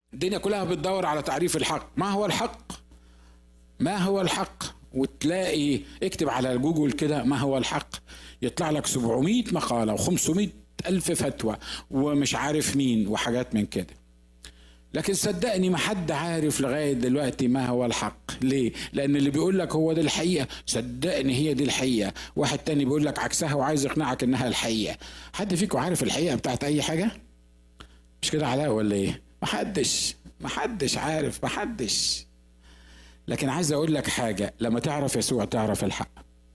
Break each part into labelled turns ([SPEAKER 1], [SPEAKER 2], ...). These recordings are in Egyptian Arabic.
[SPEAKER 1] الدنيا كلها بتدور على تعريف الحق ما هو الحق ما هو الحق وتلاقي اكتب على جوجل كده ما هو الحق يطلع لك 700 مقالة و500 ألف فتوى ومش عارف مين وحاجات من كده لكن صدقني ما حد عارف لغاية دلوقتي ما هو الحق ليه لأن اللي بيقول لك هو ده الحقيقة صدقني هي دي الحقيقة واحد تاني بيقول لك عكسها وعايز يقنعك إنها الحقيقة حد فيكم عارف الحقيقة بتاعت أي حاجة مش كده علاء ولا إيه محدش محدش عارف محدش لكن عايز اقول لك حاجه لما تعرف يسوع تعرف الحق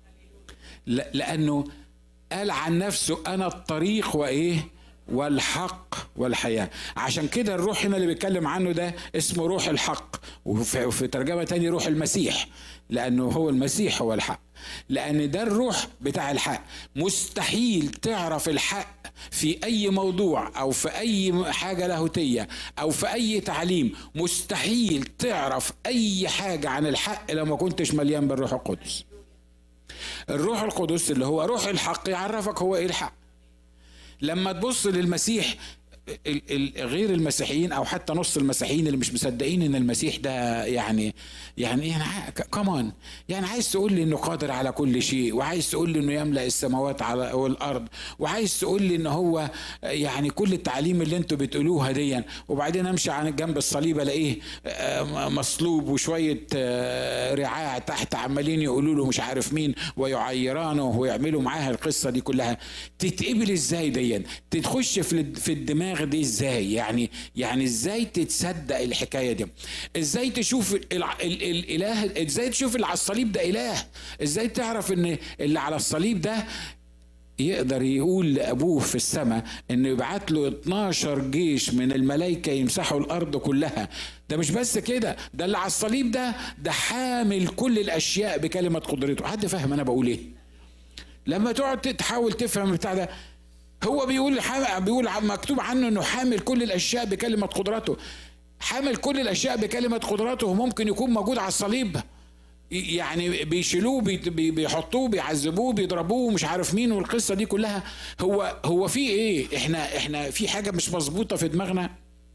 [SPEAKER 1] لانه قال عن نفسه انا الطريق وايه والحق والحياة عشان كده الروح هنا اللي بيتكلم عنه ده اسمه روح الحق وفي ترجمة تاني روح المسيح لأنه هو المسيح هو الحق لأن ده الروح بتاع الحق مستحيل تعرف الحق في أي موضوع أو في أي حاجة لاهوتية أو في أي تعليم مستحيل تعرف أي حاجة عن الحق لو ما كنتش مليان بالروح القدس الروح القدس اللي هو روح الحق يعرفك هو إيه الحق لما تبص للمسيح غير المسيحيين او حتى نص المسيحيين اللي مش مصدقين ان المسيح ده يعني يعني يعني كمان يعني عايز تقول لي انه قادر على كل شيء وعايز تقول لي انه يملا السماوات على والارض وعايز تقول لي ان هو يعني كل التعليم اللي انتوا بتقولوها دي وبعدين امشي عن جنب الصليب الاقيه مصلوب وشويه رعاع تحت عمالين يقولوا له مش عارف مين ويعيرانه ويعملوا معاها القصه دي كلها تتقبل ازاي دي تخش في الدماغ الدماغ دي ازاي يعني يعني ازاي تتصدق الحكايه دي ازاي تشوف ال ال الاله ازاي تشوف اللي على الصليب ده اله ازاي تعرف ان اللي على الصليب ده يقدر يقول لابوه في السماء انه يبعت له 12 جيش من الملائكه يمسحوا الارض كلها ده مش بس كده ده اللي على الصليب ده ده حامل كل الاشياء بكلمه قدرته حد فاهم انا بقول ايه لما تقعد تحاول تفهم بتاع ده هو بيقول بيقول مكتوب عنه انه حامل كل الاشياء بكلمه قدرته حامل كل الاشياء بكلمه قدرته ممكن يكون موجود على الصليب يعني بيشيلوه بيحطوه بيعذبوه بيضربوه مش عارف مين والقصه دي كلها هو هو في ايه احنا احنا في حاجه مش مظبوطه في دماغنا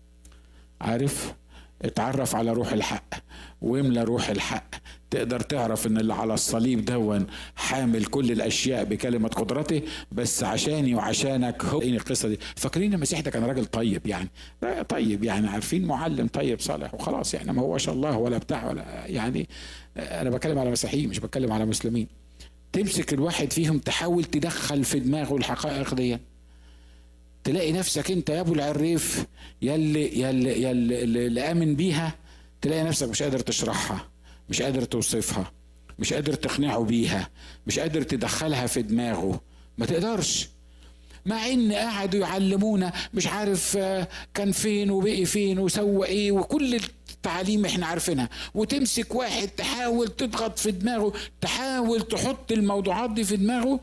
[SPEAKER 1] عارف اتعرف على روح الحق واملى روح الحق تقدر تعرف ان اللي على الصليب دون حامل كل الاشياء بكلمه قدرته بس عشاني وعشانك هو إيه القصه دي فاكرين المسيح ده كان راجل طيب يعني طيب يعني عارفين معلم طيب صالح وخلاص يعني ما هوش الله ولا بتاع ولا يعني انا بتكلم على مسيحيين مش بتكلم على مسلمين تمسك الواحد فيهم تحاول تدخل في دماغه الحقائق دي تلاقي نفسك انت يا ابو العريف يلي يلي يلي اللي امن بيها تلاقي نفسك مش قادر تشرحها مش قادر توصفها مش قادر تقنعه بيها مش قادر تدخلها في دماغه ما تقدرش مع ان قعدوا يعلمونا مش عارف كان فين وبقي فين وسوى ايه وكل التعاليم احنا عارفينها وتمسك واحد تحاول تضغط في دماغه تحاول تحط الموضوعات دي في دماغه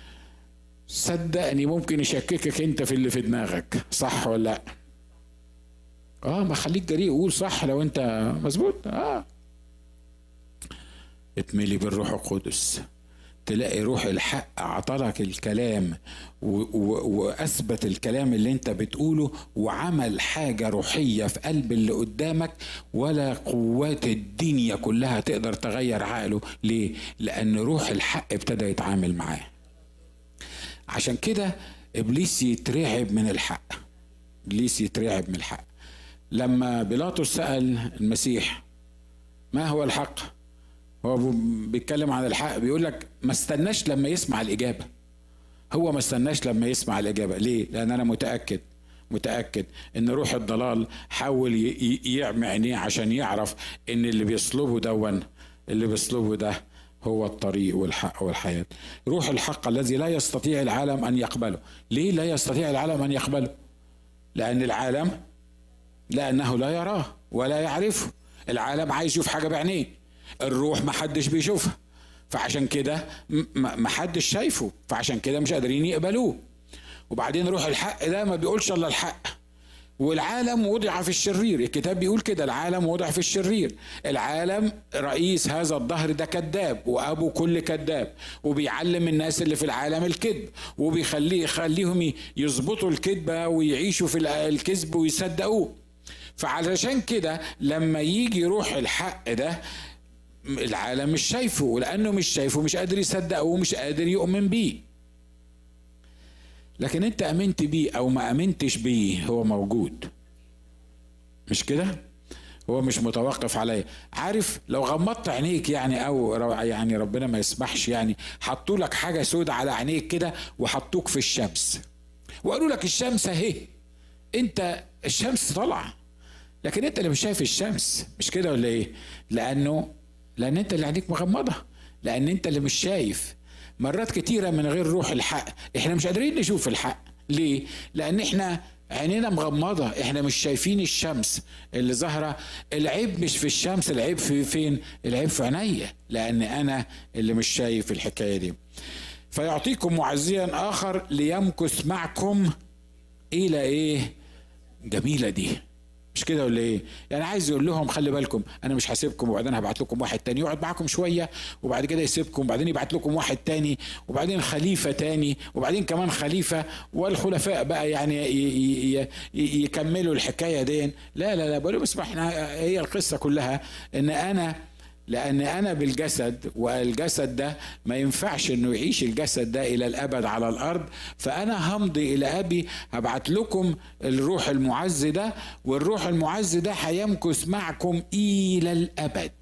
[SPEAKER 1] صدقني ممكن يشككك انت في اللي في دماغك صح ولا لا اه ما خليك جريء قول صح لو انت مظبوط اه اتملي بالروح القدس تلاقي روح الحق عطلك الكلام واثبت الكلام اللي انت بتقوله وعمل حاجه روحيه في قلب اللي قدامك ولا قوات الدنيا كلها تقدر تغير عقله ليه لان روح الحق ابتدى يتعامل معاه عشان كده ابليس يترعب من الحق ابليس يترعب من الحق لما بيلاطس سال المسيح ما هو الحق هو بيتكلم عن الحق بيقول لك ما استناش لما يسمع الاجابه هو ما استناش لما يسمع الاجابه ليه لان انا متاكد متاكد ان روح الضلال حاول يعمي عينيه عشان يعرف ان اللي بيصلبه دون اللي بيصلبه ده هو الطريق والحق والحياه روح الحق الذي لا يستطيع العالم ان يقبله ليه لا يستطيع العالم ان يقبله لان العالم لانه لا يراه ولا يعرفه العالم عايز يشوف حاجه بعينيه الروح ما حدش بيشوفها فعشان كده ما حدش شايفه فعشان كده مش قادرين يقبلوه وبعدين روح الحق ده ما بيقولش الا الحق والعالم وضع في الشرير الكتاب بيقول كده العالم وضع في الشرير العالم رئيس هذا الظهر ده كذاب وابو كل كذاب وبيعلم الناس اللي في العالم الكذب وبيخليه يخليهم يظبطوا الكذبه ويعيشوا في الكذب ويصدقوه فعلشان كده لما يجي روح الحق ده العالم مش شايفه ولانه مش شايفه مش قادر يصدقه ومش قادر يؤمن بيه لكن انت امنت بيه او ما امنتش بيه هو موجود مش كده هو مش متوقف عليا عارف لو غمضت عينيك يعني او يعني ربنا ما يسمحش يعني حطوا لك حاجه سودة على عينيك كده وحطوك في الشمس وقالوا لك الشمس اهي انت الشمس طالعه لكن انت اللي مش شايف الشمس مش كده ولا ايه لانه لان انت اللي عينيك مغمضه لان انت اللي مش شايف مرات كتيره من غير روح الحق احنا مش قادرين نشوف الحق ليه لان احنا عينينا مغمضة احنا مش شايفين الشمس اللي ظاهرة العيب مش في الشمس العيب في فين العيب في عينيا لان انا اللي مش شايف الحكاية دي فيعطيكم معزيا اخر ليمكث معكم الى ايه جميلة دي مش كده ولا ايه؟ يعني عايز يقول لهم خلي بالكم انا مش هسيبكم وبعدين هبعت لكم واحد تاني يقعد معاكم شويه وبعد كده يسيبكم وبعدين يبعت لكم واحد تاني وبعدين خليفه تاني وبعدين كمان خليفه والخلفاء بقى يعني يكملوا الحكايه دي لا لا لا بقول بس احنا هي القصه كلها ان انا لان انا بالجسد والجسد ده ما ينفعش انه يعيش الجسد ده الى الابد على الارض فانا همضي الى ابي هبعت لكم الروح المعز ده والروح المعز ده هيمكث معكم الى الابد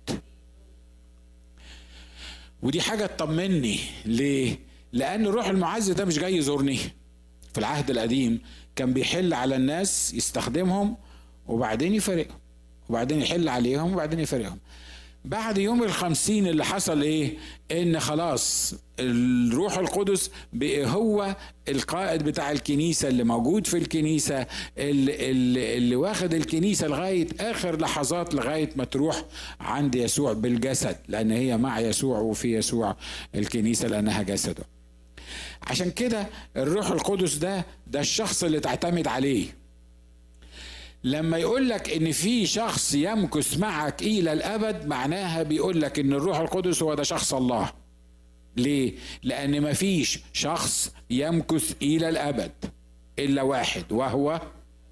[SPEAKER 1] ودي حاجه تطمني ليه لان الروح المعز ده مش جاي يزورني في العهد القديم كان بيحل على الناس يستخدمهم وبعدين يفارقهم وبعدين يحل عليهم وبعدين يفارقهم بعد يوم الخمسين اللي حصل ايه ان خلاص الروح القدس بقى هو القائد بتاع الكنيسه اللي موجود في الكنيسه اللي, اللي, اللي واخد الكنيسه لغايه اخر لحظات لغايه ما تروح عند يسوع بالجسد لان هي مع يسوع وفي يسوع الكنيسه لانها جسده عشان كده الروح القدس ده ده الشخص اللي تعتمد عليه لما يقول لك ان في شخص يمكث معك الى الابد معناها بيقول لك ان الروح القدس هو ده شخص الله ليه لان ما فيش شخص يمكث الى الابد الا واحد وهو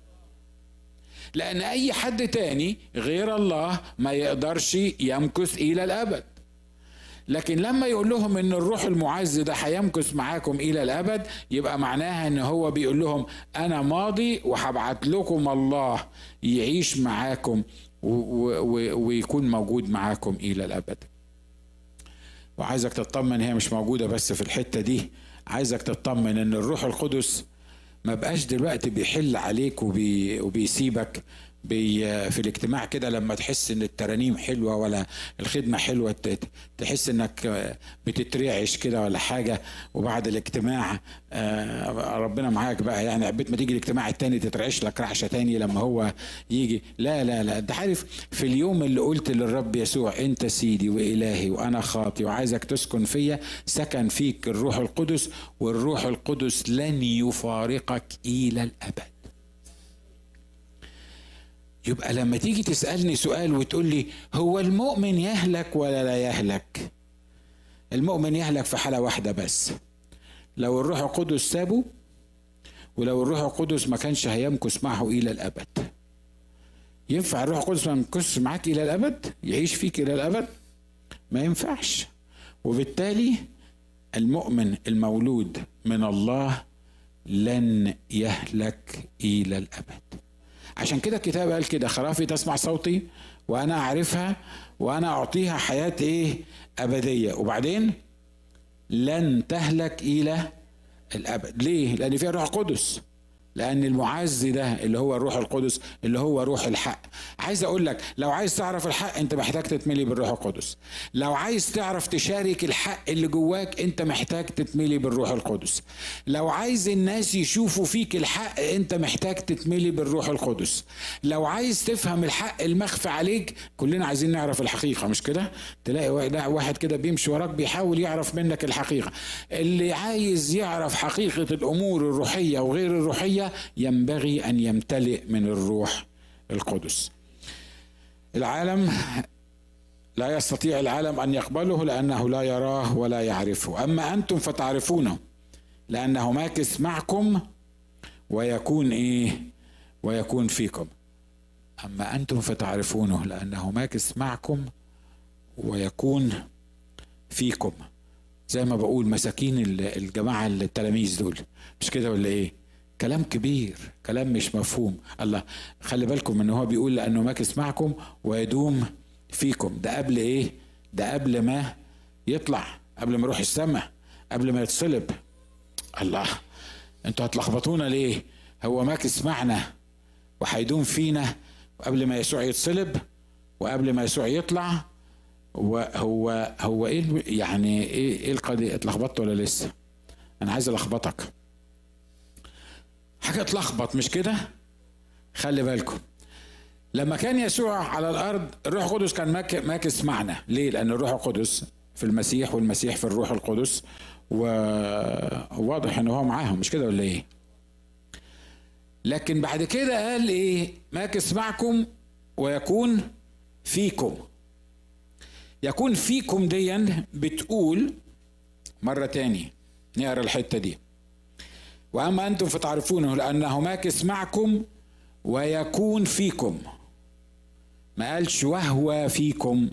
[SPEAKER 1] لان اي حد تاني غير الله ما يقدرش يمكث الى الابد لكن لما يقول لهم ان الروح المعز ده هيمكث معاكم الى الابد يبقى معناها ان هو بيقول لهم انا ماضي وهبعت لكم الله يعيش معاكم ويكون موجود معاكم الى الابد وعايزك تطمن هي مش موجوده بس في الحته دي عايزك تطمن ان الروح القدس ما بقاش دلوقتي بيحل عليك وبي وبيسيبك بي في الاجتماع كده لما تحس ان الترانيم حلوه ولا الخدمه حلوه تحس انك بتترعش كده ولا حاجه وبعد الاجتماع ربنا معاك بقى يعني عبيت ما تيجي الاجتماع التاني تترعش لك رعشه تاني لما هو يجي لا لا لا انت عارف في اليوم اللي قلت للرب يسوع انت سيدي والهي وانا خاطي وعايزك تسكن فيا سكن فيك الروح القدس والروح القدس لن يفارقك الى الابد يبقى لما تيجي تسألني سؤال وتقول لي هو المؤمن يهلك ولا لا يهلك المؤمن يهلك في حالة واحدة بس لو الروح القدس سابه ولو الروح القدس ما كانش هيمكث معه إلى الأبد ينفع الروح القدس ما يمكثش معاك إلى الأبد يعيش فيك إلى الأبد ما ينفعش وبالتالي المؤمن المولود من الله لن يهلك إلى الأبد عشان كده الكتاب قال كده خرافي تسمع صوتي وانا اعرفها وانا اعطيها حياه ايه ابديه وبعدين لن تهلك الى الابد ليه لان فيها روح قدس لان المعز ده اللي هو الروح القدس اللي هو روح الحق عايز اقول لك لو عايز تعرف الحق انت محتاج تتملي بالروح القدس لو عايز تعرف تشارك الحق اللي جواك انت محتاج تتملي بالروح القدس لو عايز الناس يشوفوا فيك الحق انت محتاج تتملي بالروح القدس لو عايز تفهم الحق المخفي عليك كلنا عايزين نعرف الحقيقه مش كده تلاقي واحد كده بيمشي وراك بيحاول يعرف منك الحقيقه اللي عايز يعرف حقيقه الامور الروحيه وغير الروحيه ينبغي ان يمتلئ من الروح القدس العالم لا يستطيع العالم ان يقبله لانه لا يراه ولا يعرفه اما انتم فتعرفونه لانه ماكث معكم ويكون ايه ويكون فيكم أما أنتم فتعرفونه لأنه ماكس معكم ويكون فيكم زي ما بقول مساكين الجماعة التلاميذ دول مش كده ولا إيه كلام كبير كلام مش مفهوم الله خلي بالكم ان هو بيقول لانه ماكس معكم ويدوم فيكم ده قبل ايه ده قبل ما يطلع قبل ما يروح السماء قبل ما يتصلب الله انتوا هتلخبطونا ليه هو ماكس معنا وهيدوم فينا قبل ما يسوع يتصلب وقبل ما يسوع يطلع وهو هو ايه يعني ايه ايه القضيه اتلخبطت ولا لسه انا عايز الخبطك حاجه تلخبط مش كده خلي بالكم لما كان يسوع على الارض الروح القدس كان ماكس معنا ليه لان الروح القدس في المسيح والمسيح في الروح القدس وواضح ان هو معاهم مش كده ولا ايه لكن بعد كده قال ايه ماكس معكم ويكون فيكم يكون فيكم ديا بتقول مرة تاني نقرا الحتة دي وأما أنتم فتعرفونه لأنه ماكس معكم ويكون فيكم ما قالش وهو فيكم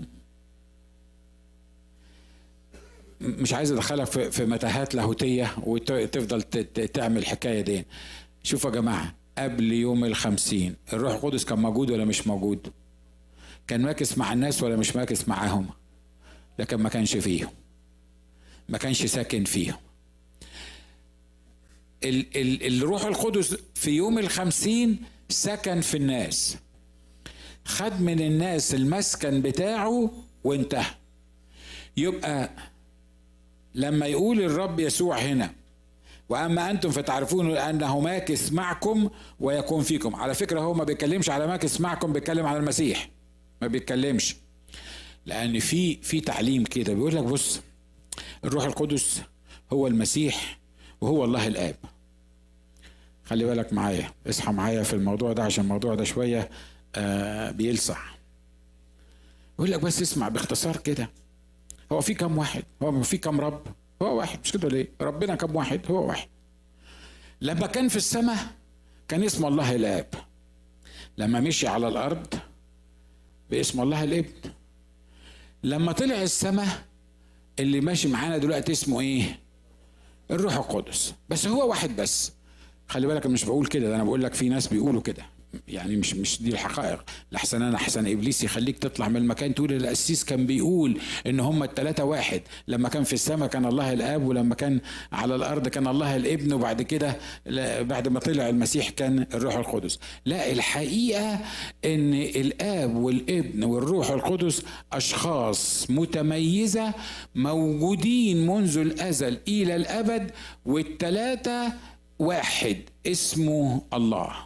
[SPEAKER 1] مش عايز ادخلك في متاهات لاهوتيه وتفضل تعمل الحكايه دي شوفوا يا جماعه قبل يوم الخمسين الروح القدس كان موجود ولا مش موجود كان ماكس مع الناس ولا مش ماكس معاهم لكن ما كانش فيهم ما كانش ساكن فيهم ال ال الروح القدس في يوم الخمسين سكن في الناس خد من الناس المسكن بتاعه وانتهى يبقى لما يقول الرب يسوع هنا واما انتم فتعرفون انه ماكس معكم ويكون فيكم على فكره هو ما بيتكلمش على ماكس معكم بيتكلم على المسيح ما بيتكلمش لان في في تعليم كده بيقول لك بص الروح القدس هو المسيح وهو الله الاب خلي بالك معايا اصحى معايا في الموضوع ده عشان الموضوع ده شويه آه بيلسع يقول لك بس اسمع باختصار كده هو في كم واحد هو في كم رب هو واحد مش كده ليه ربنا كم واحد هو واحد لما كان في السماء كان اسم الله الاب لما مشي على الارض باسم الله الابن لما طلع السماء اللي ماشي معانا دلوقتي اسمه ايه الروح القدس بس هو واحد بس خلي بالك مش بقول كده ده انا بقول لك في ناس بيقولوا كده يعني مش مش دي الحقائق لحسن انا احسن ابليس يخليك تطلع من المكان تقول القسيس كان بيقول ان هم الثلاثه واحد لما كان في السماء كان الله الاب ولما كان على الارض كان الله الابن وبعد كده بعد ما طلع المسيح كان الروح القدس لا الحقيقه ان الاب والابن والروح القدس اشخاص متميزه موجودين منذ الازل الى الابد والثلاثه واحد اسمه الله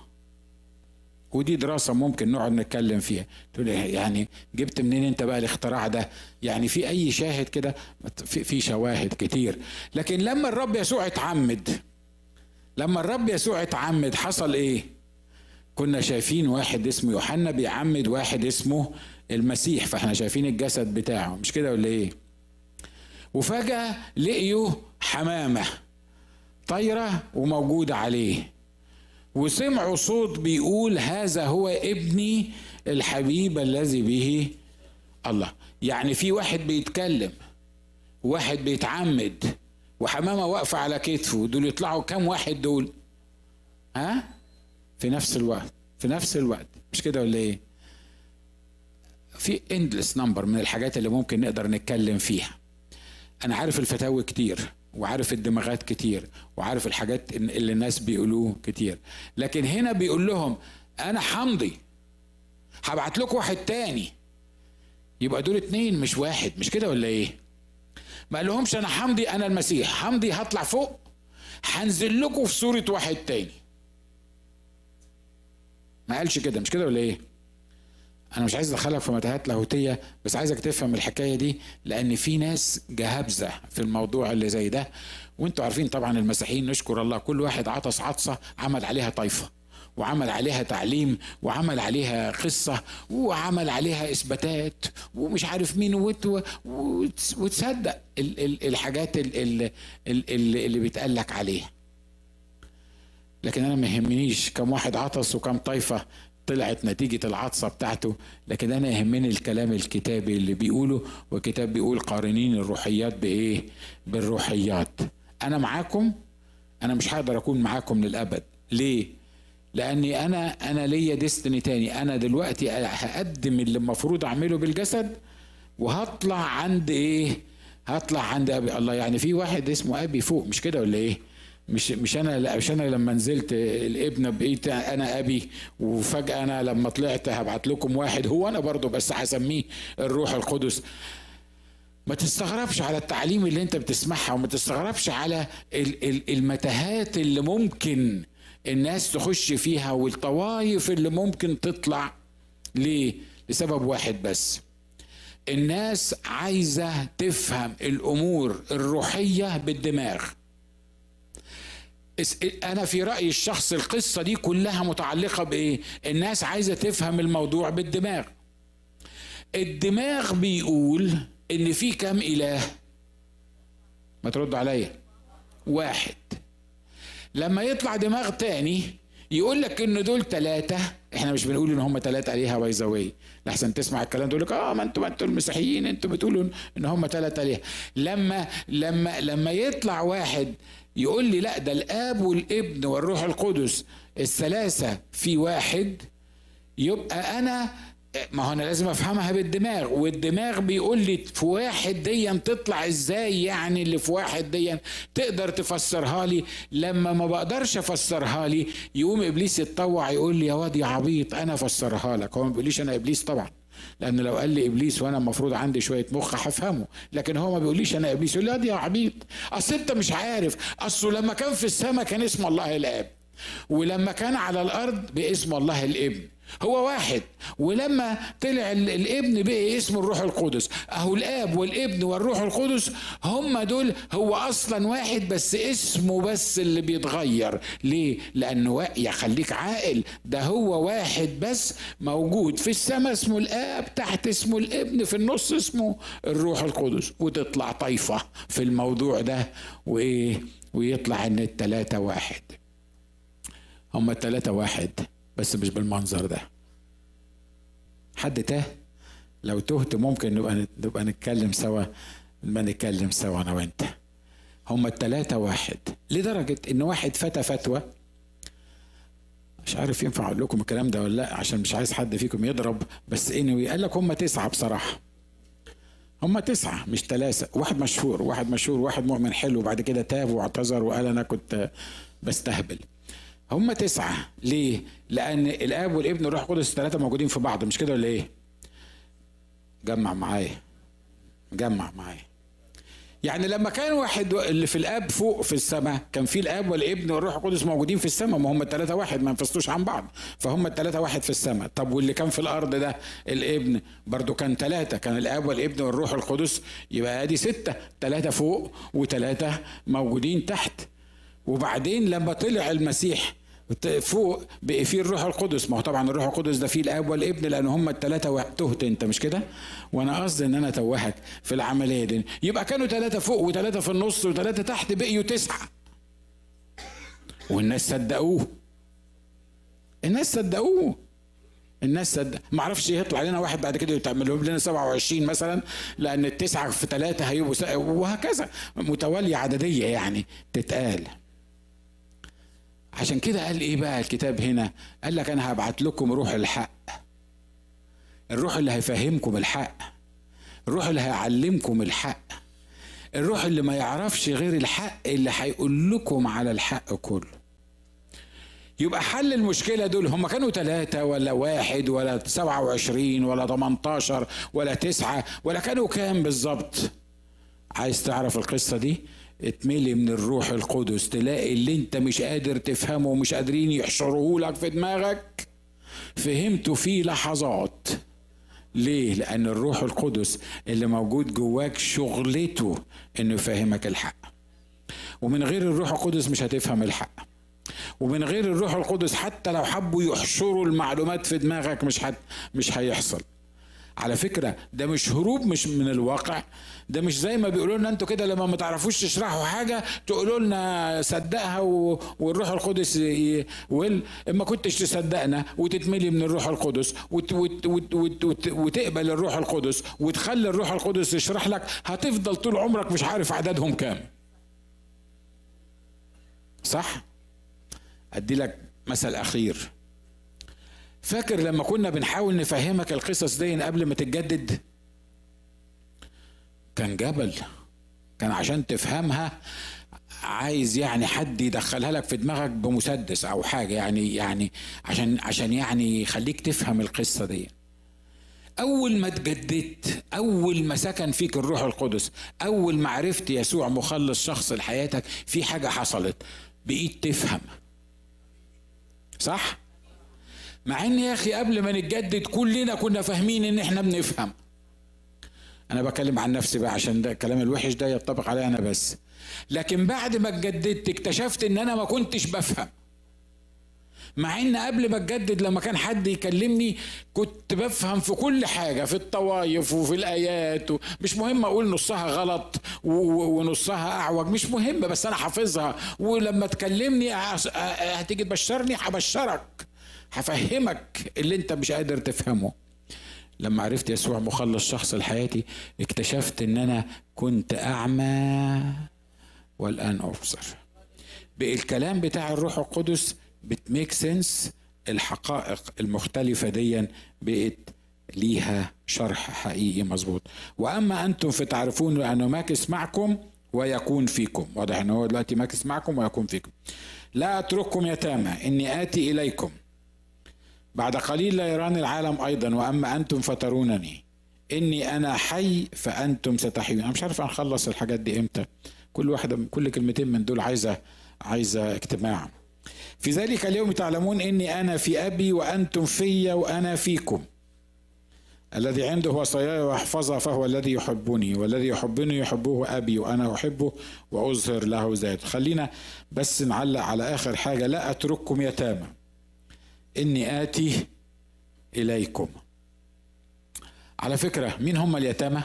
[SPEAKER 1] ودي دراسة ممكن نقعد نتكلم فيها تقول يعني جبت منين انت بقى الاختراع ده يعني في اي شاهد كده في, في شواهد كتير لكن لما الرب يسوع اتعمد لما الرب يسوع اتعمد حصل ايه كنا شايفين واحد اسمه يوحنا بيعمد واحد اسمه المسيح فاحنا شايفين الجسد بتاعه مش كده ولا ايه وفجأة لقيوا حمامة طايرة وموجودة عليه وسمعوا صوت بيقول هذا هو ابني الحبيب الذي به الله يعني في واحد بيتكلم واحد بيتعمد وحمامه واقفه على كتفه دول يطلعوا كام واحد دول ها في نفس الوقت في نفس الوقت مش كده ولا ايه في اندلس نمبر من الحاجات اللي ممكن نقدر نتكلم فيها انا عارف الفتاوي كتير وعارف الدماغات كتير وعارف الحاجات اللي الناس بيقولوه كتير لكن هنا بيقول لهم انا حمضي هبعت لكم واحد تاني يبقى دول اتنين مش واحد مش كده ولا ايه ما قالهمش انا حمضي انا المسيح حمضي هطلع فوق هنزل لكم في صورة واحد تاني ما قالش كده مش كده ولا ايه انا مش عايز ادخلك في متاهات لاهوتيه بس عايزك تفهم الحكايه دي لان في ناس جهابزه في الموضوع اللي زي ده وانتوا عارفين طبعا المسيحيين نشكر الله كل واحد عطس عطسه عمل عليها طايفه وعمل عليها تعليم وعمل عليها قصة وعمل عليها إثباتات ومش عارف مين وتصدق الحاجات اللي, اللي بيتقال لك عليها لكن أنا ما يهمنيش كم واحد عطس وكم طايفة طلعت نتيجة العطسة بتاعته لكن أنا يهمني الكلام الكتابي اللي بيقوله والكتاب بيقول قارنين الروحيات بإيه بالروحيات أنا معاكم أنا مش هقدر أكون معاكم للأبد ليه لأني أنا أنا ليا ديستني تاني أنا دلوقتي هقدم اللي المفروض أعمله بالجسد وهطلع عند إيه هطلع عند أبي الله يعني في واحد اسمه أبي فوق مش كده ولا إيه مش مش انا لا مش انا لما نزلت الابن بقيت انا ابي وفجاه انا لما طلعت هبعت لكم واحد هو انا برضه بس هسميه الروح القدس ما تستغربش على التعليم اللي انت بتسمعها وما تستغربش على المتاهات اللي ممكن الناس تخش فيها والطوايف اللي ممكن تطلع ليه لسبب واحد بس الناس عايزه تفهم الامور الروحيه بالدماغ انا في رايي الشخص القصه دي كلها متعلقه بايه الناس عايزه تفهم الموضوع بالدماغ الدماغ بيقول ان في كم اله ما ترد عليا واحد لما يطلع دماغ تاني يقول لك ان دول ثلاثه احنا مش بنقول ان هم ثلاثه عليها باي ذا واي لحسن تسمع الكلام تقول لك اه ما انتوا ما انتوا المسيحيين انتوا بتقولوا ان هم ثلاثه عليها لما لما لما يطلع واحد يقول لي لا ده الاب والابن والروح القدس الثلاثه في واحد يبقى انا ما هو انا لازم افهمها بالدماغ والدماغ بيقول لي في واحد ديا تطلع ازاي يعني اللي في واحد ديا تقدر تفسرها لي لما ما بقدرش افسرها لي يقوم ابليس يتطوع يقول لي يا واد يا عبيط انا افسرها لك هو ما بيقوليش انا ابليس طبعا لان لو قال لي ابليس وانا المفروض عندي شويه مخ هفهمه لكن هو ما بيقوليش انا ابليس يقول لي يا عبيط اصل انت مش عارف اصله لما كان في السماء كان اسم الله الاب ولما كان على الارض باسم الله الابن هو واحد ولما طلع الابن بقي اسمه الروح القدس اهو الاب والابن والروح القدس هم دول هو اصلا واحد بس اسمه بس اللي بيتغير ليه لانه يا خليك عاقل ده هو واحد بس موجود في السماء اسمه الاب تحت اسمه الابن في النص اسمه الروح القدس وتطلع طايفه في الموضوع ده وايه ويطلع ان التلاته واحد هم التلاته واحد بس مش بالمنظر ده حد تاه لو تهت ممكن نبقى نبقى نتكلم سوا نبقى نتكلم سوا انا وانت هما التلاتة واحد لدرجة ان واحد فتى فتوى مش عارف ينفع اقول لكم الكلام ده ولا لا عشان مش عايز حد فيكم يضرب بس انوي قال لك هم تسعة بصراحة هم تسعة مش ثلاثة واحد مشهور واحد مشهور واحد مؤمن حلو وبعد كده تاب واعتذر وقال انا كنت بستهبل هم تسعة ليه؟ لأن الآب والابن والروح القدس الثلاثة موجودين في بعض مش كده ولا إيه؟ جمع معايا جمع معايا يعني لما كان واحد اللي في الاب فوق في السماء كان في الاب والابن والروح القدس موجودين في السماء ما هم الثلاثه واحد ما انفصلوش عن بعض فهم الثلاثه واحد في السماء طب واللي كان في الارض ده الابن برضو كان ثلاثه كان الاب والابن والروح القدس يبقى ادي سته ثلاثه فوق وثلاثه موجودين تحت وبعدين لما طلع المسيح فوق بقي فيه الروح القدس ما هو طبعا الروح القدس ده فيه الاب والابن لان هم الثلاثه تهت انت مش كده وانا قصدي ان انا توهك في العمليه دي يبقى كانوا ثلاثه فوق وثلاثه في النص وثلاثه تحت بقيوا تسعه والناس صدقوه الناس صدقوه الناس صدق ما اعرفش يطلع لنا واحد بعد كده يتعمل لنا 27 مثلا لان التسعه في ثلاثه هيبقوا وهكذا متواليه عدديه يعني تتقال عشان كده قال ايه بقى الكتاب هنا قال لك انا هبعت لكم روح الحق الروح اللي هيفهمكم الحق الروح اللي هيعلمكم الحق الروح اللي ما يعرفش غير الحق اللي هيقول لكم على الحق كله يبقى حل المشكلة دول هم كانوا ثلاثة ولا واحد ولا سبعة وعشرين ولا تمنتاشر ولا تسعة ولا كانوا كام بالظبط عايز تعرف القصة دي اتملي من الروح القدس تلاقي اللي انت مش قادر تفهمه ومش قادرين يحشروه لك في دماغك فهمته في لحظات ليه؟ لأن الروح القدس اللي موجود جواك شغلته إنه يفهمك الحق. ومن غير الروح القدس مش هتفهم الحق. ومن غير الروح القدس حتى لو حبوا يحشروا المعلومات في دماغك مش حت مش هيحصل. على فكرة ده مش هروب مش من الواقع ده مش زي ما بيقولوا لنا انتوا كده لما ما تعرفوش تشرحوا حاجة تقولوا لنا صدقها و... والروح القدس ي... وال... ما كنتش تصدقنا وتتملي من الروح القدس وت... وت... وت... وت... وت... وتقبل الروح القدس وتخلي الروح القدس يشرح لك هتفضل طول عمرك مش عارف عددهم كام صح ادي لك مثل اخير فاكر لما كنا بنحاول نفهمك القصص دي قبل ما تتجدد كان جبل كان عشان تفهمها عايز يعني حد يدخلها لك في دماغك بمسدس او حاجه يعني يعني عشان عشان يعني يخليك تفهم القصه دي اول ما اتجددت اول ما سكن فيك الروح القدس اول ما عرفت يسوع مخلص شخص لحياتك في حاجه حصلت بقيت تفهم صح مع ان يا اخي قبل ما نتجدد كلنا كنا فاهمين ان احنا بنفهم انا بكلم عن نفسي بقى عشان ده الكلام الوحش ده ينطبق عليا انا بس لكن بعد ما اتجددت اكتشفت ان انا ما كنتش بفهم مع ان قبل ما اتجدد لما كان حد يكلمني كنت بفهم في كل حاجه في الطوايف وفي الايات مش مهم اقول نصها غلط ونصها اعوج مش مهم بس انا حافظها ولما تكلمني هتيجي تبشرني هبشرك هفهمك اللي انت مش قادر تفهمه لما عرفت يسوع مخلص شخص لحياتي اكتشفت ان انا كنت اعمى والان ابصر بالكلام بتاع الروح القدس بتميك سنس الحقائق المختلفه دي بقت ليها شرح حقيقي مظبوط واما انتم فتعرفون انه ماكس معكم ويكون فيكم واضح ان هو دلوقتي ماكس معكم ويكون فيكم لا اترككم يتامى اني اتي اليكم بعد قليل لا يراني العالم ايضا واما انتم فترونني اني انا حي فانتم ستحيون انا مش عارف هنخلص الحاجات دي امتى كل واحده كل كلمتين من دول عايزه عايزه اجتماع في ذلك اليوم تعلمون اني انا في ابي وانتم في وانا فيكم الذي عنده وصاياي واحفظها فهو الذي يحبني والذي يحبني يحبه ابي وانا احبه واظهر له ذات خلينا بس نعلق على اخر حاجه لا اترككم يتامى اني اتي اليكم على فكره مين هم اليتامى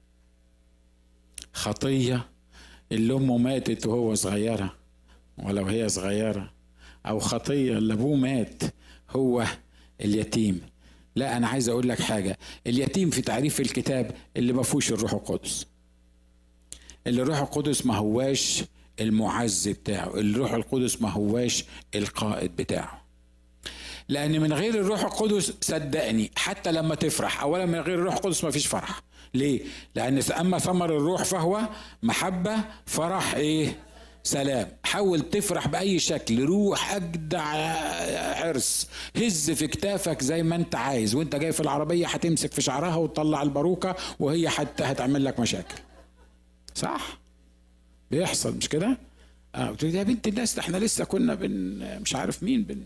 [SPEAKER 1] خطيه اللي امه ماتت وهو صغيره ولو هي صغيره او خطيه اللي ابوه مات هو اليتيم لا انا عايز اقول لك حاجه اليتيم في تعريف الكتاب اللي ما فيهوش الروح القدس اللي الروح القدس ما هواش المعز بتاعه الروح القدس ما هواش القائد بتاعه لان من غير الروح القدس صدقني حتى لما تفرح اولا من غير الروح القدس ما فيش فرح ليه لان اما ثمر الروح فهو محبه فرح ايه سلام حاول تفرح باي شكل روح اجدع عرس هز في كتافك زي ما انت عايز وانت جاي في العربيه هتمسك في شعرها وتطلع الباروكه وهي حتى هتعمل لك مشاكل صح بيحصل مش كده اه يا بنت الناس ده احنا لسه كنا بن مش عارف مين بن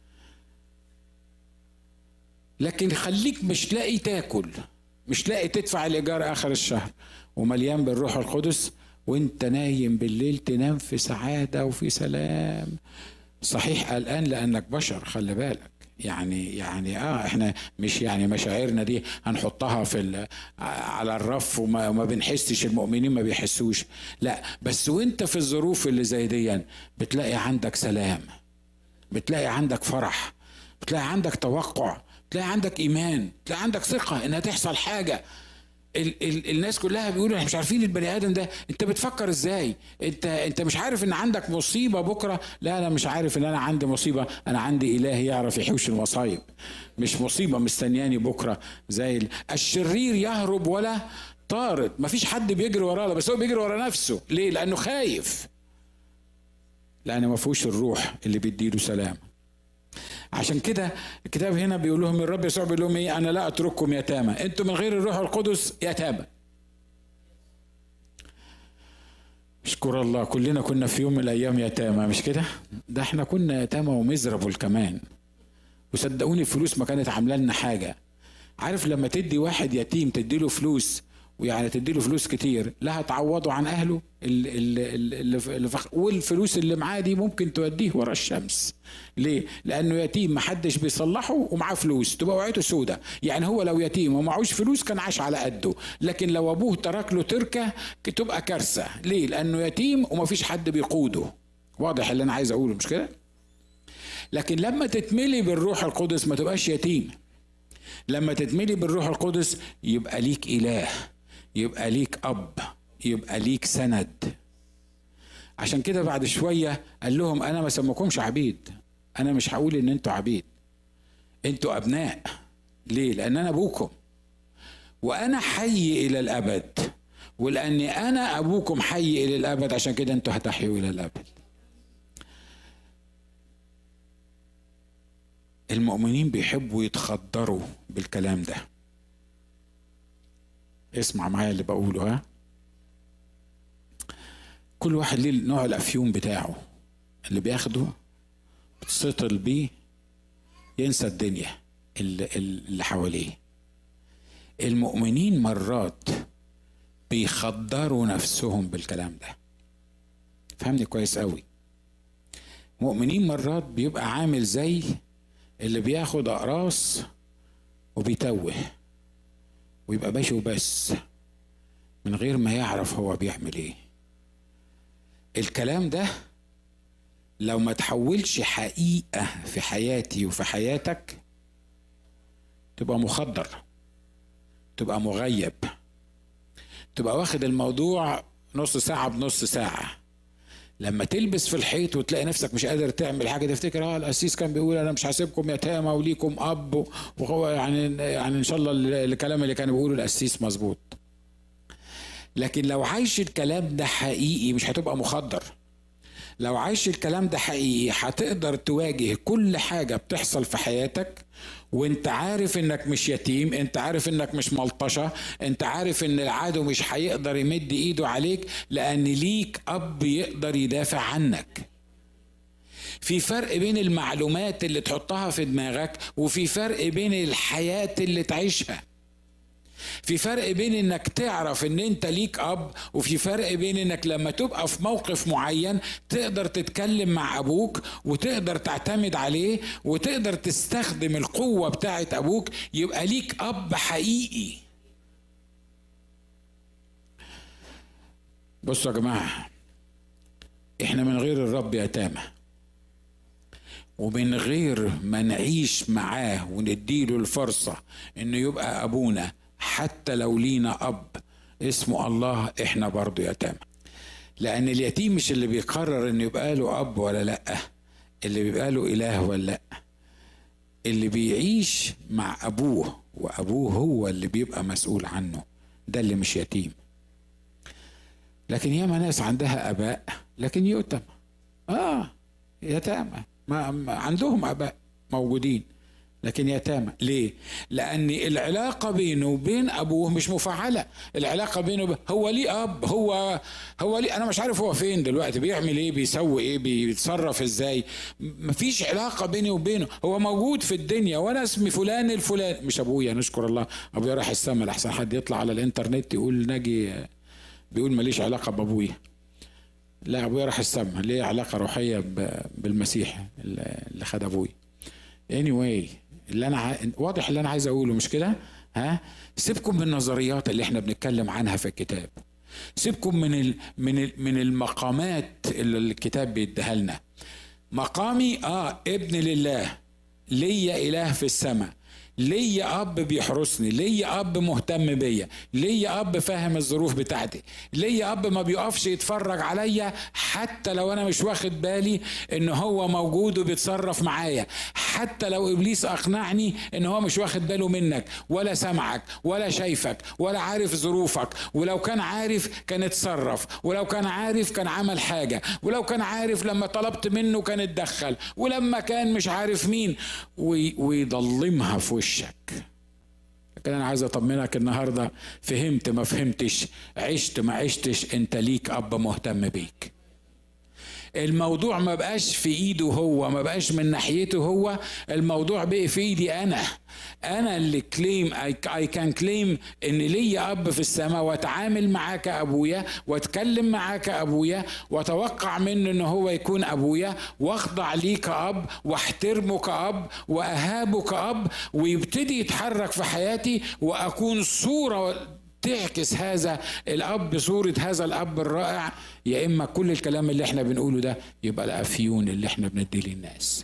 [SPEAKER 1] لكن خليك مش لاقي تاكل مش لاقي تدفع الايجار اخر الشهر ومليان بالروح القدس وانت نايم بالليل تنام في سعاده وفي سلام صحيح قلقان لانك بشر خلي بالك يعني يعني اه احنا مش يعني مشاعرنا دي هنحطها في على الرف وما, وما بنحسش المؤمنين ما بيحسوش لا بس وانت في الظروف اللي زي دي بتلاقي عندك سلام بتلاقي عندك فرح بتلاقي عندك توقع تلاقي عندك ايمان تلاقي عندك ثقه انها تحصل حاجه ال ال الناس كلها بيقولوا احنا مش عارفين البني ادم ده انت بتفكر ازاي انت انت مش عارف ان عندك مصيبه بكره لا انا مش عارف ان انا عندي مصيبه انا عندي اله يعرف يحوش المصايب مش مصيبه مستنياني بكره زي الشرير يهرب ولا طارد مفيش حد بيجري وراه بس هو بيجري ورا نفسه ليه لانه خايف لان ما فيهوش الروح اللي بيديله سلام عشان كده الكتاب هنا بيقول لهم الرب يسوع بيقول لهم ايه انا لا اترككم يتامى انتم من غير الروح القدس يتامى اشكر الله كلنا كنا في يوم من الايام يتامى مش كده ده احنا كنا يتامى ومزربل كمان وصدقوني الفلوس ما كانت عامله لنا حاجه عارف لما تدي واحد يتيم تدي له فلوس ويعني تديله فلوس كتير لا هتعوضه عن اهله اللي اللي اللي والفلوس اللي معاه دي ممكن توديه ورا الشمس ليه لانه يتيم محدش بيصلحه ومعاه فلوس تبقى وعيته سودة يعني هو لو يتيم ومعوش فلوس كان عاش على قده لكن لو ابوه ترك له تركه تبقى كارثه ليه لانه يتيم ومفيش حد بيقوده واضح اللي انا عايز اقوله مش كده لكن لما تتملي بالروح القدس ما تبقاش يتيم لما تتملي بالروح القدس يبقى ليك اله يبقى ليك اب يبقى ليك سند عشان كده بعد شويه قال لهم انا ما سمكمش عبيد انا مش هقول ان انتوا عبيد انتوا ابناء ليه لان انا ابوكم وانا حي الى الابد ولاني انا ابوكم حي الى الابد عشان كده انتوا هتحيوا الى الابد المؤمنين بيحبوا يتخدروا بالكلام ده اسمع معايا اللي بقوله ها كل واحد ليه نوع الافيون بتاعه اللي بياخده بتسطل بيه ينسى الدنيا اللي, اللي حواليه المؤمنين مرات بيخدروا نفسهم بالكلام ده فهمني كويس قوي مؤمنين مرات بيبقى عامل زي اللي بياخد اقراص وبيتوه ويبقى ماشي وبس من غير ما يعرف هو بيعمل ايه الكلام ده لو ما تحولش حقيقة في حياتي وفي حياتك تبقى مخدر تبقى مغيب تبقى واخد الموضوع نص ساعة بنص ساعة لما تلبس في الحيط وتلاقي نفسك مش قادر تعمل حاجه تفتكر اه القسيس كان بيقول انا مش هسيبكم يتامى وليكم اب وهو يعني يعني ان شاء الله الكلام اللي كان بيقوله القسيس مظبوط لكن لو عايش الكلام ده حقيقي مش هتبقى مخدر لو عايش الكلام ده حقيقي هتقدر تواجه كل حاجه بتحصل في حياتك وانت عارف انك مش يتيم انت عارف انك مش ملطشه انت عارف ان العدو مش هيقدر يمد ايده عليك لان ليك اب يقدر يدافع عنك في فرق بين المعلومات اللي تحطها في دماغك وفي فرق بين الحياه اللي تعيشها في فرق بين انك تعرف ان انت ليك اب وفي فرق بين انك لما تبقى في موقف معين تقدر تتكلم مع ابوك وتقدر تعتمد عليه وتقدر تستخدم القوه بتاعت ابوك يبقى ليك اب حقيقي بصوا يا جماعه احنا من غير الرب يتامى ومن غير ما نعيش معاه ونديله الفرصة انه يبقى ابونا حتى لو لينا اب اسمه الله احنا برضو يتامى لان اليتيم مش اللي بيقرر انه يبقى له اب ولا لا اللي بيبقى له اله ولا لا اللي بيعيش مع ابوه وابوه هو اللي بيبقى مسؤول عنه ده اللي مش يتيم لكن ياما ناس عندها اباء لكن يؤتم اه يتامى ما عندهم اباء موجودين لكن يتامى ليه لان العلاقه بينه وبين ابوه مش مفعله العلاقه بينه ب... هو ليه اب هو هو ليه انا مش عارف هو فين دلوقتي بيعمل ايه بيسوي ايه بيتصرف ازاي مفيش علاقه بيني وبينه هو موجود في الدنيا وانا اسمي فلان الفلان مش ابويا نشكر الله ابويا راح السما لحسن حد يطلع على الانترنت يقول ناجي بيقول ماليش علاقه بابويا لا ابويا راح السما ليه علاقه روحيه بالمسيح اللي خد ابويا anyway اللي انا ع... واضح اللي انا عايز اقوله مش كده ها سيبكم من النظريات اللي احنا بنتكلم عنها في الكتاب سيبكم من ال... من ال... من المقامات اللي الكتاب بيديها لنا مقامي اه ابن لله ليا اله في السماء ليا اب بيحرسني ليا اب مهتم بيا ليا اب فاهم الظروف بتاعتي ليا اب ما بيقفش يتفرج عليا حتى لو انا مش واخد بالي ان هو موجود وبيتصرف معايا حتى لو ابليس اقنعني ان هو مش واخد باله منك ولا سمعك ولا شايفك ولا عارف ظروفك ولو كان عارف كان اتصرف ولو كان عارف كان عمل حاجه ولو كان عارف لما طلبت منه كان اتدخل ولما كان مش عارف مين ويضلمها في وش وشك لكن انا عايز اطمنك النهارده فهمت ما فهمتش عشت ما عشتش انت ليك اب مهتم بيك الموضوع ما بقاش في ايده هو ما بقاش من ناحيته هو الموضوع بقى في ايدي انا انا اللي كليم اي كان كليم ان ليا اب في السماء واتعامل معاه كابويا واتكلم معاه كابويا واتوقع منه ان هو يكون ابويا واخضع ليه كاب واحترمه كاب واهابه كاب ويبتدي يتحرك في حياتي واكون صوره تعكس هذا الاب صوره هذا الاب الرائع يا اما كل الكلام اللي احنا بنقوله ده يبقى الافيون اللي احنا بنديه للناس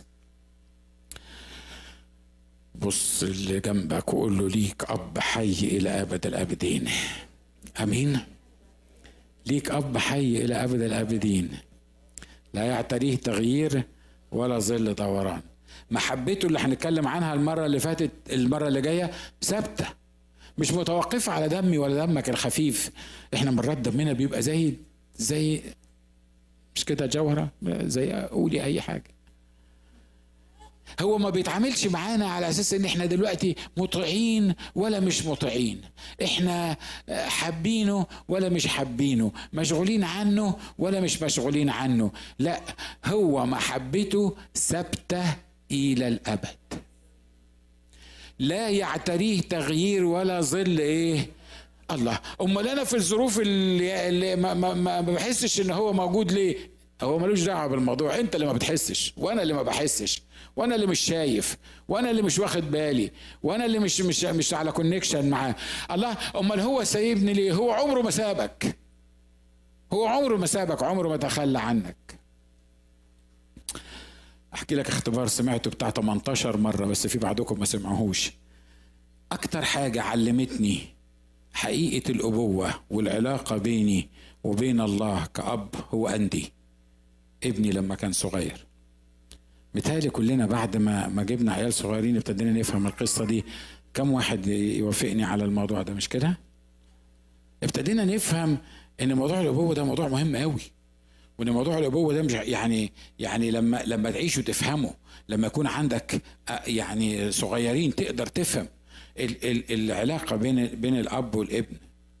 [SPEAKER 1] بص اللي جنبك وقول له ليك اب حي الى ابد الابدين امين ليك اب حي الى ابد الابدين لا يعتريه تغيير ولا ظل دوران محبته اللي هنتكلم عنها المره اللي فاتت المره اللي جايه ثابته مش متوقفه على دمي ولا دمك الخفيف احنا مرات دمنا بيبقى زي زي مش كده جوهره زي قولي اي حاجه هو ما بيتعاملش معانا على اساس ان احنا دلوقتي مطيعين ولا مش مطيعين احنا حابينه ولا مش حابينه مشغولين عنه ولا مش مشغولين عنه لا هو محبته ثابته الى الابد لا يعتريه تغيير ولا ظل ايه الله امال انا في الظروف اللي, اللي ما, ما, ما بحسش ان هو موجود ليه هو ملوش دعوه بالموضوع انت اللي ما بتحسش وانا اللي ما بحسش وانا اللي مش شايف وانا اللي مش واخد بالي وانا اللي مش مش مش على كونكشن معاه الله امال هو سايبني ليه هو عمره ما سابك هو عمره ما سابك عمره ما تخلى عنك احكي لك اختبار سمعته بتاع 18 مره بس في بعضكم ما سمعوهوش اكتر حاجه علمتني حقيقه الابوه والعلاقه بيني وبين الله كاب هو اندي ابني لما كان صغير متهيألي كلنا بعد ما ما جبنا عيال صغيرين ابتدينا نفهم القصه دي كم واحد يوافقني على الموضوع ده مش كده؟ ابتدينا نفهم ان موضوع الابوه ده موضوع مهم قوي وان موضوع الابوه ده مش يعني يعني لما لما تعيش وتفهمه لما يكون عندك يعني صغيرين تقدر تفهم ال ال العلاقه بين بين الاب والابن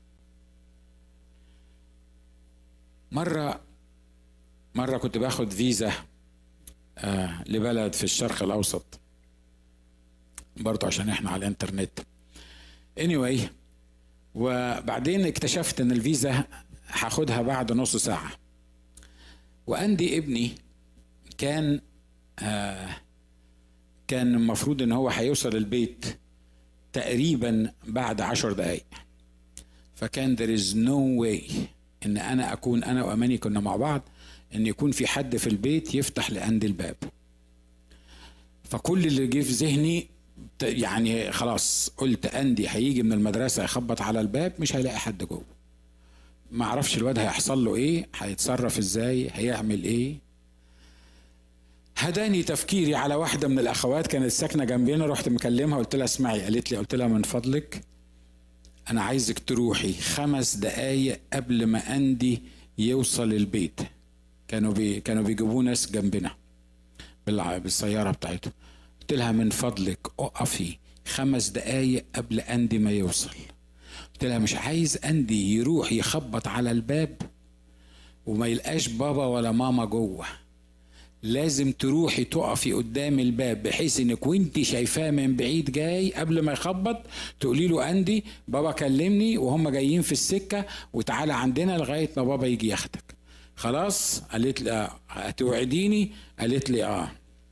[SPEAKER 1] مره مره كنت باخد فيزا آه لبلد في الشرق الاوسط برضه عشان احنا على الانترنت anyway وبعدين اكتشفت ان الفيزا هاخدها بعد نص ساعه واندي ابني كان آه كان المفروض ان هو هيوصل البيت تقريبا بعد عشر دقايق فكان there is no way ان انا اكون انا واماني كنا مع بعض ان يكون في حد في البيت يفتح لاندي الباب فكل اللي جه في ذهني يعني خلاص قلت اندي هيجي من المدرسه يخبط على الباب مش هيلاقي حد جوه ما اعرفش الواد هيحصل له ايه هيتصرف ازاي هيعمل ايه هداني تفكيري على واحدة من الأخوات كانت ساكنة جنبنا رحت مكلمها قلت لها اسمعي قالت لي قلت لها من فضلك أنا عايزك تروحي خمس دقايق قبل ما أندي يوصل البيت كانوا بي كانوا بيجيبوا ناس جنبنا بالسيارة بتاعتهم قلت لها من فضلك اقفي خمس دقايق قبل أندي ما يوصل قلت لها مش عايز أندي يروح يخبط على الباب وما يلقاش بابا ولا ماما جوه لازم تروحي تقفي قدام الباب بحيث انك وانت شايفاه من بعيد جاي قبل ما يخبط تقولي له اندي بابا كلمني وهم جايين في السكه وتعالى عندنا لغايه ما بابا يجي ياخدك خلاص قالت لي اه هتوعديني قالت لي اه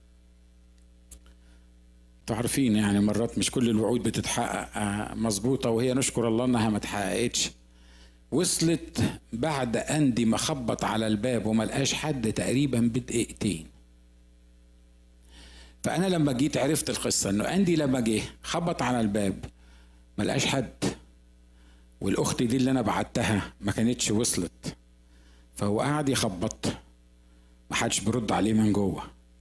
[SPEAKER 1] تعرفين يعني مرات مش كل الوعود بتتحقق آه مظبوطه وهي نشكر الله انها ما اتحققتش وصلت بعد اندي ما خبط على الباب وما لقاش حد تقريبا بدقيقتين فانا لما جيت عرفت القصه انه اندي لما جه خبط على الباب ما لقاش حد والاخت دي اللي انا بعتها ما كانتش وصلت فهو قعد يخبط ما حدش بيرد عليه من جوه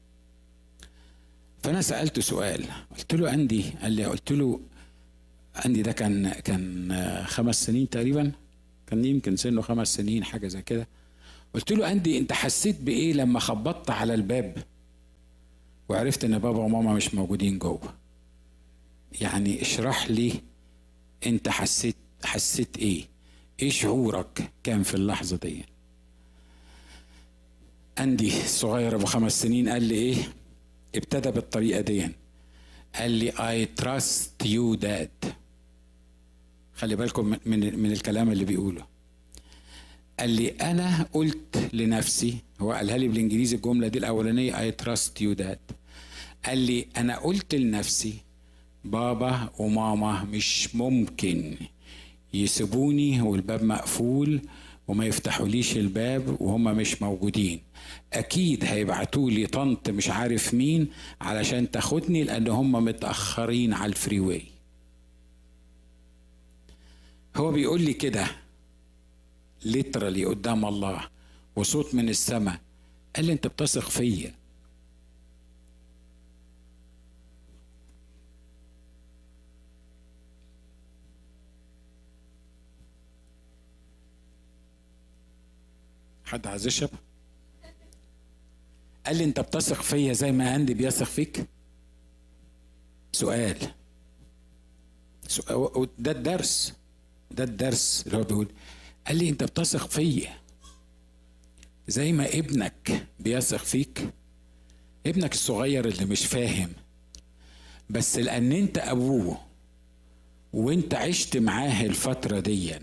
[SPEAKER 1] فانا سالته سؤال قلت له اندي قال لي قلت له اندي ده كان كان خمس سنين تقريبا كان يمكن سنه خمس سنين حاجه زي كده قلت له اندي انت حسيت بايه لما خبطت على الباب وعرفت ان بابا وماما مش موجودين جوه يعني اشرح لي انت حسيت حسيت ايه ايه شعورك كان في اللحظه دي عندي الصغير ابو خمس سنين قال لي ايه ابتدى بالطريقه دي قال لي I trust you dad خلي بالكم من من الكلام اللي بيقوله قال لي انا قلت لنفسي هو قالها لي بالانجليزي الجمله دي الاولانيه I trust you dad قال لي انا قلت لنفسي بابا وماما مش ممكن يسيبوني والباب مقفول وما يفتحوليش الباب وهم مش موجودين اكيد هيبعتوا لي طنط مش عارف مين علشان تاخدني لان هم متاخرين على الفري واي هو بيقول لي كده ليترالي قدام الله وصوت من السماء قال لي انت بتثق فيا حد عايز يشرب قال لي انت بتثق فيا زي ما اندي بيثق فيك سؤال سؤال ده الدرس ده الدرس اللي هو بيقول قال لي انت بتثق فيا زي ما ابنك بيثق فيك ابنك الصغير اللي مش فاهم بس لان انت ابوه وانت عشت معاه الفتره دي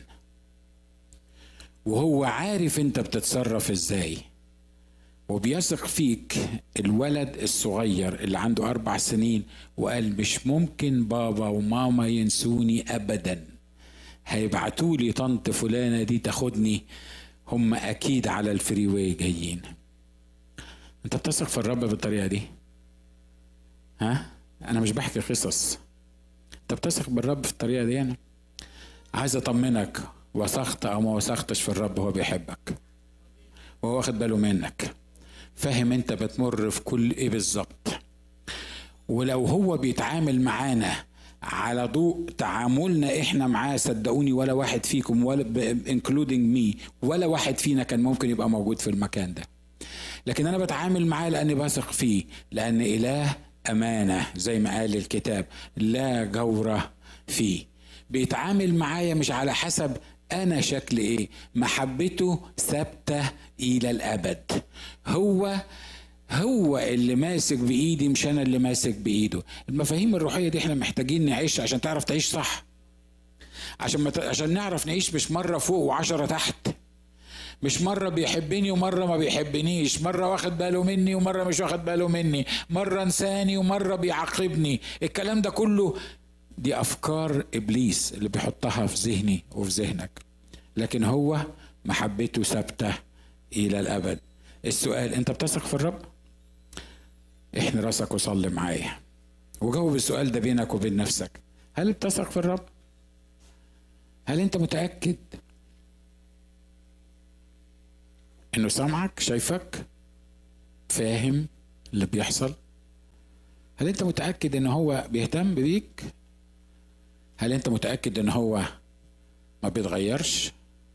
[SPEAKER 1] وهو عارف انت بتتصرف ازاي وبيثق فيك الولد الصغير اللي عنده اربع سنين وقال مش ممكن بابا وماما ينسوني ابدا هيبعتوا لي طنط فلانه دي تاخدني هم اكيد على الفري واي جايين انت بتثق في الرب بالطريقه دي ها انا مش بحكي قصص انت بتثق بالرب في الطريقه دي انا عايز اطمنك وثقت او ما وثقتش في الرب هو بيحبك وهو واخد باله منك فاهم انت بتمر في كل ايه بالظبط ولو هو بيتعامل معانا على ضوء تعاملنا احنا معاه صدقوني ولا واحد فيكم ولا انكلودنج مي ولا واحد فينا كان ممكن يبقى موجود في المكان ده لكن انا بتعامل معاه لاني بثق فيه لان اله امانه زي ما قال الكتاب لا جوره فيه بيتعامل معايا مش على حسب انا شكل ايه محبته ثابته الى الابد هو هو اللي ماسك بايدي مش انا اللي ماسك بايده المفاهيم الروحيه دي احنا محتاجين نعيش عشان تعرف تعيش صح عشان مت... عشان نعرف نعيش مش مره فوق وعشرة تحت مش مرة بيحبني ومرة ما بيحبنيش مرة واخد باله مني ومرة مش واخد باله مني مرة انساني ومرة بيعاقبني الكلام ده كله دي افكار ابليس اللي بيحطها في ذهني وفي ذهنك لكن هو محبته ثابته الى الابد السؤال انت بتثق في الرب احن راسك وصلي معايا وجاوب السؤال ده بينك وبين نفسك هل بتثق في الرب هل انت متاكد انه سامعك شايفك فاهم اللي بيحصل هل انت متاكد ان هو بيهتم بيك هل انت متاكد ان هو ما بيتغيرش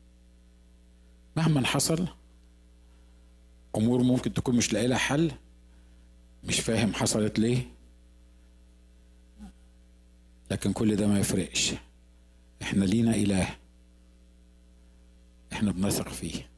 [SPEAKER 1] مهما حصل امور ممكن تكون مش لاقي لها حل مش فاهم حصلت ليه لكن كل ده ما يفرقش احنا لينا اله احنا بنثق فيه